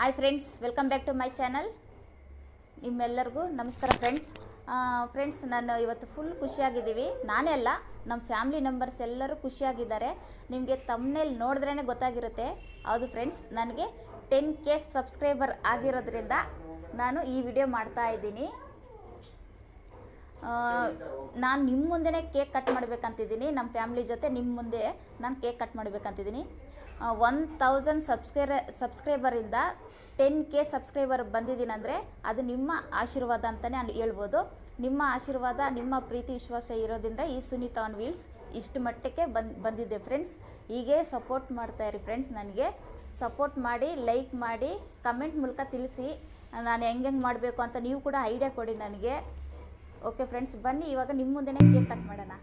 Hi friends welcome back to my channel ನಿಮ್ಮೆಲ್ಲರಿಗೂ ನಮಸ್ಕಾರ friends friends ನಾನು ಇವತ್ತು ಫುಲ್ ಖುಷಿಯಾಗಿದ್ದೀವಿ ನಾನೇ ಅಲ್ಲ ನಮ್ಮ ಫ್ಯಾಮ್ಲಿ ಮೆಂಬರ್ಸ್ ಎಲ್ಲರೂ ಖುಷಿಯಾಗಿದ್ದಾರೆ ನಿಮಗೆ ತಮ್ಮನೇಲಿ ನೋಡಿದ್ರೇ ಗೊತ್ತಾಗಿರುತ್ತೆ ಹೌದು ಫ್ರೆಂಡ್ಸ್ ನನಗೆ ಟೆನ್ ಕೆ ಸಬ್ಸ್ಕ್ರೈಬರ್ ಆಗಿರೋದ್ರಿಂದ ನಾನು ಈ ವಿಡಿಯೋ ಮಾಡ್ತಾ ಇದ್ದೀನಿ ನಾನು ನಿಮ್ಮ ಮುಂದೆನೇ ಕೇಕ್ ಕಟ್ ಮಾಡಬೇಕಂತಿದ್ದೀನಿ ನಮ್ಮ ಫ್ಯಾಮ್ಲಿ ಜೊತೆ ನಿಮ್ಮ ಮುಂದೆ ನಾನು ಕೇಕ್ ಕಟ್ ಮಾಡಬೇಕಂತಿದ್ದೀನಿ ಒನ್ ತೌಸಂಡ್ ಸಬ್ಸ್ಕ್ರೈ ಸಬ್ಸ್ಕ್ರೈಬರಿಂದ ಟೆನ್ ಕೆ ಸಬ್ಸ್ಕ್ರೈಬರ್ ಬಂದಿದ್ದೀನಿ ಅಂದರೆ ಅದು ನಿಮ್ಮ ಆಶೀರ್ವಾದ ಅಂತಲೇ ನಾನು ಹೇಳ್ಬೋದು ನಿಮ್ಮ ಆಶೀರ್ವಾದ ನಿಮ್ಮ ಪ್ರೀತಿ ವಿಶ್ವಾಸ ಇರೋದ್ರಿಂದ ಈ ಸುನೀತಾ ಆನ್ ವೀಲ್ಸ್ ಇಷ್ಟು ಮಟ್ಟಕ್ಕೆ ಬಂದು ಬಂದಿದ್ದೆ ಫ್ರೆಂಡ್ಸ್ ಹೀಗೆ ಸಪೋರ್ಟ್ ಮಾಡ್ತಾಯಿರಿ ಫ್ರೆಂಡ್ಸ್ ನನಗೆ ಸಪೋರ್ಟ್ ಮಾಡಿ ಲೈಕ್ ಮಾಡಿ ಕಮೆಂಟ್ ಮೂಲಕ ತಿಳಿಸಿ ನಾನು ಹೆಂಗೆ ಹೆಂಗೆ ಮಾಡಬೇಕು ಅಂತ ನೀವು ಕೂಡ ಐಡಿಯಾ ಕೊಡಿ ನನಗೆ ಓಕೆ ಫ್ರೆಂಡ್ಸ್ ಬನ್ನಿ ಇವಾಗ ನಿಮ್ಮ ಮುಂದೆನೇ ಕೇಕ್ ಕಟ್ ಮಾಡೋಣ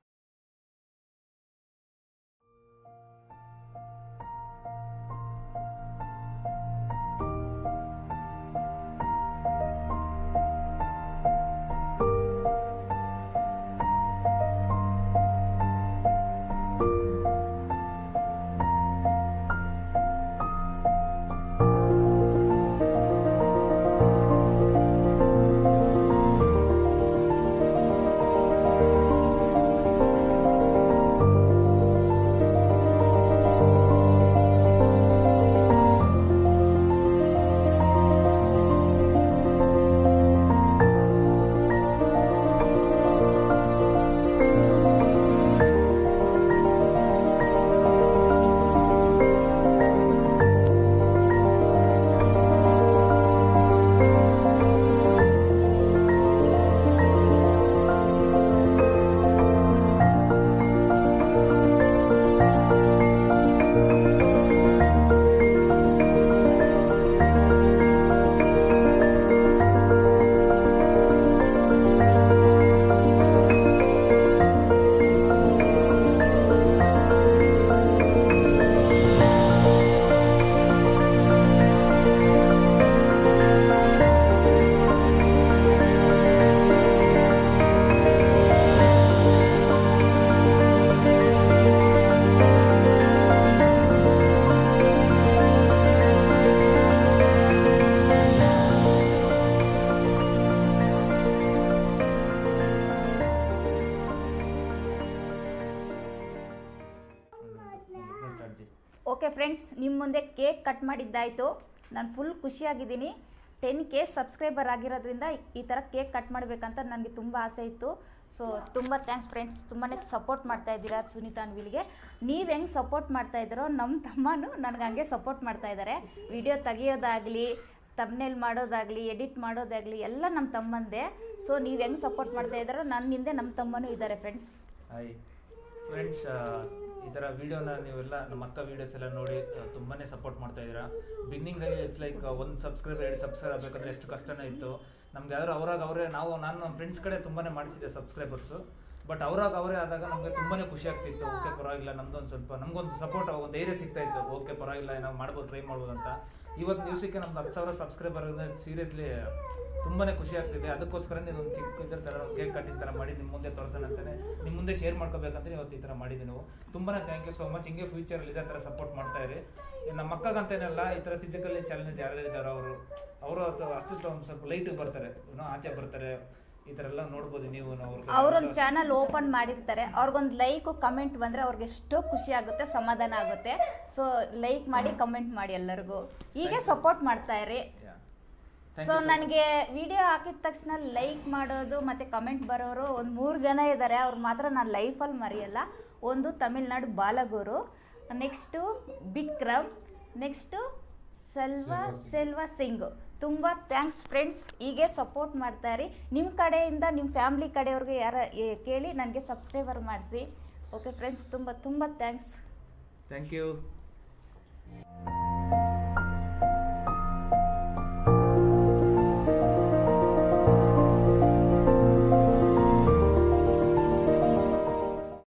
ಓಕೆ ಫ್ರೆಂಡ್ಸ್ ನಿಮ್ಮ ಮುಂದೆ ಕೇಕ್ ಕಟ್ ಮಾಡಿದ್ದಾಯಿತು ನಾನು ಫುಲ್ ಖುಷಿಯಾಗಿದ್ದೀನಿ ಟೆನ್ ಕೆ ಸಬ್ಸ್ಕ್ರೈಬರ್ ಆಗಿರೋದ್ರಿಂದ ಈ ಥರ ಕೇಕ್ ಕಟ್ ಮಾಡಬೇಕಂತ ನನಗೆ ತುಂಬ ಆಸೆ ಇತ್ತು ಸೊ ತುಂಬ ಥ್ಯಾಂಕ್ಸ್ ಫ್ರೆಂಡ್ಸ್ ತುಂಬಾ ಸಪೋರ್ಟ್ ಮಾಡ್ತಾ ಇದ್ದೀರಾ ಸುನೀತಾ ಅನ್ವಿಲ್ಗೆ ನೀವು ಹೆಂಗೆ ಸಪೋರ್ಟ್ ಮಾಡ್ತಾ ಇದ್ದೀರೋ ನಮ್ಮ ತಮ್ಮನೂ ನನಗೆ ಹಂಗೆ ಸಪೋರ್ಟ್ ಮಾಡ್ತಾ ಇದ್ದಾರೆ ವಿಡಿಯೋ ತೆಗಿಯೋದಾಗಲಿ ತಮ್ನೇಲ್ ಮಾಡೋದಾಗಲಿ ಎಡಿಟ್ ಮಾಡೋದಾಗಲಿ ಎಲ್ಲ ನಮ್ಮ ತಮ್ಮಂದೇ ಸೊ ನೀವು ಹೆಂಗೆ ಸಪೋರ್ಟ್ ಮಾಡ್ತಾ ಇದ್ದಾರೋ ನನ್ನ ಹಿಂದೆ ನಮ್ಮ ತಮ್ಮನೂ ಇದ್ದಾರೆ ಫ್ರೆಂಡ್ಸ್ ಹಾಯ್ ಫ್ರೆಂಡ್ಸ್ ಈ ಥರ ವೀಡಿಯೋನ ನೀವೆಲ್ಲ ನಮ್ಮ ಅಕ್ಕ ವೀಡಿಯೋಸ್ ಎಲ್ಲ ನೋಡಿ ಆ, ತುಂಬಾನೇ ಸಪೋರ್ಟ್ ಮಾಡ್ತಾ ಇದ್ದೀರಾ ಬಿಗ್ನಿಂಗಲ್ಲಿ ಇಟ್ಸ್ ಲೈಕ್ ಒಂದು ಸಬ್ಸ್ಕ್ರೈಬ್ ಎರಡು ಸಬ್ಸ್ಕ್ರೈಬ್ ಆಗಬೇಕಂದ್ರೆ ಎಷ್ಟು ಕಷ್ಟನೇ ಇತ್ತು ನಮ್ಗೆ ಯಾರು ಅವರಾಗ ಅವರೇ ನಾವು ನಾನು ನಮ್ಮ ಫ್ರೆಂಡ್ಸ್ ಕಡೆ ತುಂಬಾನೇ ಮಾಡಿಸಿದ್ದೆ ಸಬ್ಸ್ಕ್ರೈಬರ್ಸು ಬಟ್ ಅವರಾಗ ಅವರೇ ಆದಾಗ ನಮಗೆ ತುಂಬಾನೇ ಖುಷಿ ಆಗ್ತಿತ್ತು ಓಕೆ ಪರವಾಗಿಲ್ಲ ನಮ್ದೊಂದು ಸ್ವಲ್ಪ ನಮಗೊಂದು ಸಪೋರ್ಟ್ ಒಂದು ಧೈರ್ಯ ಸಿಗ್ತಾ ಇತ್ತು ಓಕೆ ಪರವಾಗಿಲ್ಲ ನಾವು ಮಾಡ್ಬೋದು ಟ್ರೈ ಮಾಡ್ಬೋದು ಅಂತ ಇವತ್ತು ದಿವಸಕ್ಕೆ ನಮ್ದು ಹತ್ತು ಸಾವಿರ ಸಬ್ಸ್ಕ್ರೈಬರ್ ಸೀರಿಯಸ್ಲಿ ತುಂಬಾನೇ ಖುಷಿ ಆಗ್ತಿದೆ ಅದಕ್ಕೋಸ್ಕರ ನೀವು ಒಂದು ಚಿಕ್ಕ ಇದ್ರ ಥರ ಕೇಕ್ ಕಟ್ಟಿಂಗ್ ಥರ ಮಾಡಿ ನಿಮ್ಮ ಮುಂದೆ ತೋರಿಸೋಣ ಅಂತಾನೆ ನಿಮ್ಮ ಮುಂದೆ ಶೇರ್ ಮಾಡ್ಕೋಬೇಕಂತ ಇವತ್ತು ಈ ಥರ ಮಾಡಿದ್ದೀವಿ ನಾವು ತುಂಬಾನೇ ಥ್ಯಾಂಕ್ ಯು ಸೋ ಮಚ್ ಹಿಂಗೆ ಫ್ಯೂಚರಲ್ಲಿ ಇದೇ ಥರ ಸಪೋರ್ಟ್ ಮಾಡ್ತಾ ಇರಿ ಇನ್ನು ನಮ್ಮ ಅಕ್ಕಗಂತೇನಲ್ಲ ಈ ಥರ ಫಿಸಿಕಲಿ ಚಾಲೆಂಜ್ ಯಾರು ಇದ್ದಾರೋ ಅವರು ಅವರು ಅಷ್ಟು ಒಂದು ಸ್ವಲ್ಪ ಲೈಟ್ ಬರ್ತಾರೆ ಏನೋ ಆಚೆ ಬರ್ತಾರೆ ಈ ಥರ ಎಲ್ಲ ನೋಡ್ಬೋದು ನೀವು ಅವ್ರಿಗೆ ಅವರೊಂದು ಚಾನಲ್ ಓಪನ್ ಮಾಡಿರ್ತಾರೆ ಅವ್ರಿಗೊಂದು ಲೈಕು ಕಮೆಂಟ್ ಬಂದರೆ ಅವ್ರಿಗೆ ಎಷ್ಟೋ ಖುಷಿ ಆಗುತ್ತೆ ಸಮಾಧಾನ ಆಗುತ್ತೆ ಸೊ ಲೈಕ್ ಮಾಡಿ ಕಮೆಂಟ್ ಮಾಡಿ ಎಲ್ಲರಿಗೂ ಹೀಗೆ ಸಪೋರ್ಟ್ ಮಾಡ್ತಾ ಇರಿ Yeah. Thank so you so much. ನನಗೆ ವಿಡಿಯೋ ಹಾಕಿದ ತಕ್ಷಣ ಲೈಕ್ ಮಾಡೋದು ಮತ್ತು ಕಮೆಂಟ್ ಬರೋರು ಒಂದು ಮೂರು ಜನ ಇದ್ದಾರೆ ಅವ್ರು ಮಾತ್ರ ನಾನು ಲೈಫಲ್ಲಿ ಮರೆಯಲ್ಲ ಒಂದು ತಮಿಳ್ನಾಡು ಬಾಲಗುರು ನೆಕ್ಸ್ಟು ಬಿಕ್ರಮ್ ನೆಕ್ಸ್ಟು ಸೆಲ್ವ ಸೆಲ್ವ ಸಿಂಗ್ ತುಂಬ ಥ್ಯಾಂಕ್ಸ್ ಫ್ರೆಂಡ್ಸ್ ಹೀಗೆ ಸಪೋರ್ಟ್ ಮಾಡ್ತಾ ಇರಿ ನಿಮ್ಮ ಕಡೆಯಿಂದ ನಿಮ್ಮ ಫ್ಯಾಮ್ಲಿ ಕಡೆಯವ್ರಿಗೆ ಯಾರ ಏ- ಕೇಳಿ ನನಗೆ ಸಬ್ಸ್ಕ್ರೈಬರ್ ಮಾಡಿಸಿ ಓಕೆ ಫ್ರೆಂಡ್ಸ್ ತುಂಬ ತುಂಬ ಥ್ಯಾಂಕ್ಸ್ ಥ್ಯಾಂಕ್ ಯು